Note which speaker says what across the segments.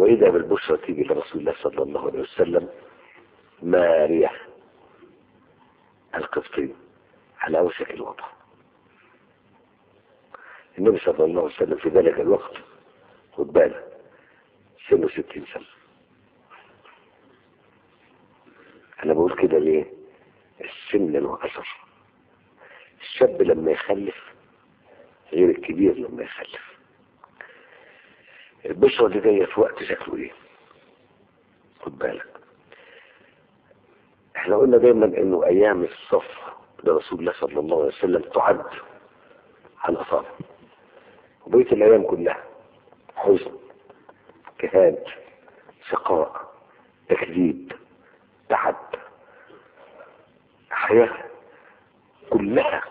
Speaker 1: وإذا بالبشرى تيجي لرسول الله صلى الله عليه وسلم مارية القبطي على وشك الوضع النبي صلى الله عليه وسلم في ذلك الوقت خد بالك سنه ستين سنة أنا بقول كده ليه السن له أثر الشاب لما يخلف غير الكبير لما يخلف البشرة اللي جاية في وقت شكله ايه خد بالك احنا قلنا دايما انه ايام الصف لرسول الله صلى الله عليه وسلم تعد على الاصابع وبقيه الايام كلها حزن كهاد شقاء تكذيب تعب حياة كلها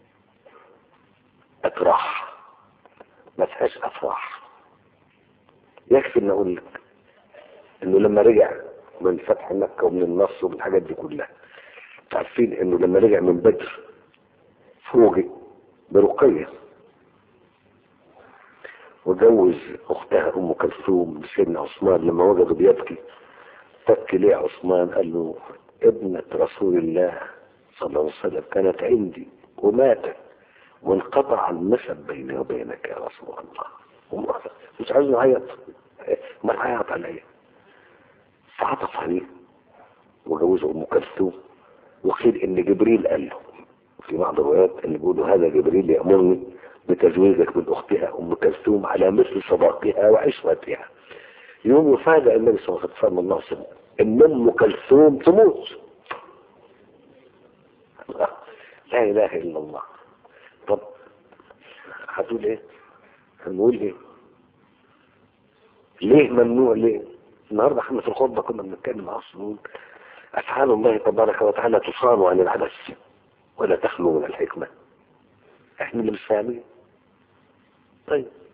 Speaker 1: اتراح ما فيهاش افراح يكفي ان اقول لك انه لما رجع من فتح مكة ومن النصر ومن الحاجات دي كلها عارفين انه لما رجع من بدر فوجئ برقية وجوز اختها ام كلثوم سيدنا عثمان لما وجده بيبكي تبكي ليه عثمان قال له ابنة رسول الله صلى الله عليه وسلم كانت عندي وماتت وانقطع النسب بيني وبينك يا رسول الله مش عايز يعيط ما عيط عليا فعطف عليه وجوزه ام كلثوم وقيل ان جبريل قال له في بعض الروايات ان بيقولوا هذا جبريل يامرني بتزويجك من اختها ام كلثوم على مثل صداقها وعشرتها يوم يفاجئ النبي صلى الله عليه وسلم ان ام كلثوم تموت لا اله الا الله طب هتقول ايه هنقول ايه ليه ممنوع ليه النهارده احنا في الخطبه كنا بنتكلم اصلا افعال الله تبارك وتعالى تصان عن العبث ولا تخلو من الحكمه احنا اللي مش فاهمين طيب